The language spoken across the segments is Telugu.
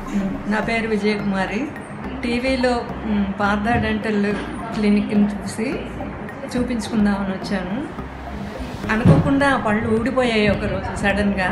నా పేరు విజయకుమారి టీవీలో మ్, పార్థ డెంటల్ క్లినిక్ని చూసి చూపించుకుందామని వచ్చాను అనుకోకుండా ఆ పళ్ళు ఊడిపోయాయి ఒకరోజు సడన్గా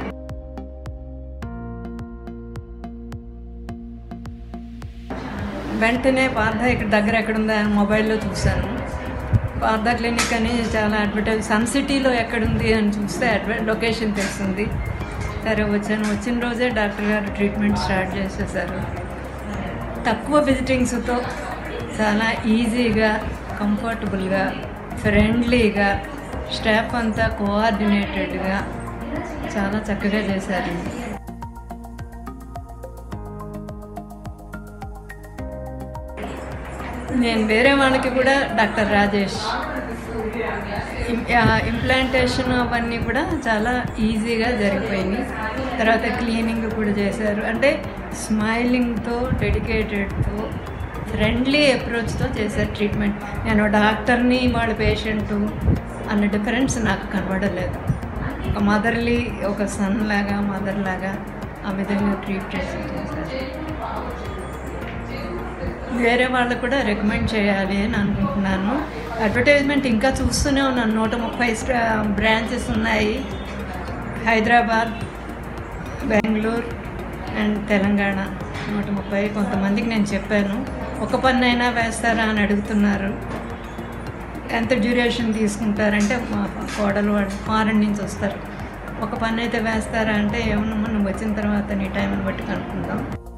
వెంటనే పార్థ ఇక్కడ దగ్గర ఎక్కడుందా అని మొబైల్లో చూశాను పార్థ క్లినిక్ అని చాలా అడ్వర్టైజ్ సన్ సిటీలో ఎక్కడుంది అని చూస్తే అడ్వ లొకేషన్ తెలిసింది సరే వచ్చాను వచ్చిన రోజే డాక్టర్ గారు ట్రీట్మెంట్ స్టార్ట్ చేసేసారు తక్కువ విజిటింగ్స్తో చాలా ఈజీగా కంఫర్టబుల్గా ఫ్రెండ్లీగా స్టాఫ్ అంతా కోఆర్డినేటెడ్గా చాలా చక్కగా చేశారు నేను వేరే వాళ్ళకి కూడా డాక్టర్ రాజేష్ ఇం- ఆ, ఇంప్లాంటేషన్ అవన్నీ కూడా చాలా ఈజీగా జరిగిపోయినాయి తర్వాత క్లీనింగ్ కూడా చేశారు అంటే స్మైలింగ్తో డెడికేటెడ్తో ఫ్రెండ్లీ అప్రోచ్తో చేశారు ట్రీట్మెంట్ నేను డాక్టర్ని వాళ్ళ పేషెంటు అన్న డిఫరెన్స్ నాకు కనబడలేదు ఒక మదర్లీ ఒక సన్ లాగా మదర్ లాగా ఆ విధంగా ట్రీట్ చేసి చేశారు వేరే వాళ్ళకు కూడా రికమెండ్ చేయాలి అని అనుకుంటున్నాను అడ్వర్టైజ్మెంట్ ఇంకా చూస్తూనే ఉన్నాను నూట ముప్పై బ్రాంచెస్ ఉన్నాయి హైదరాబాద్ బెంగళూరు అండ్ తెలంగాణ నూట ముప్పై కొంతమందికి నేను చెప్పాను ఒక పన్ను అయినా వేస్తారా అని అడుగుతున్నారు ఎంత డ్యూరేషన్ తీసుకుంటారంటే మా కోడలు వాళ్ళు ఫారెన్ నుంచి వస్తారు ఒక పన్ను అయితే వేస్తారా అంటే ఏమన్నా నువ్వు వచ్చిన తర్వాత నీ టైంని బట్టి కనుక్కుందాం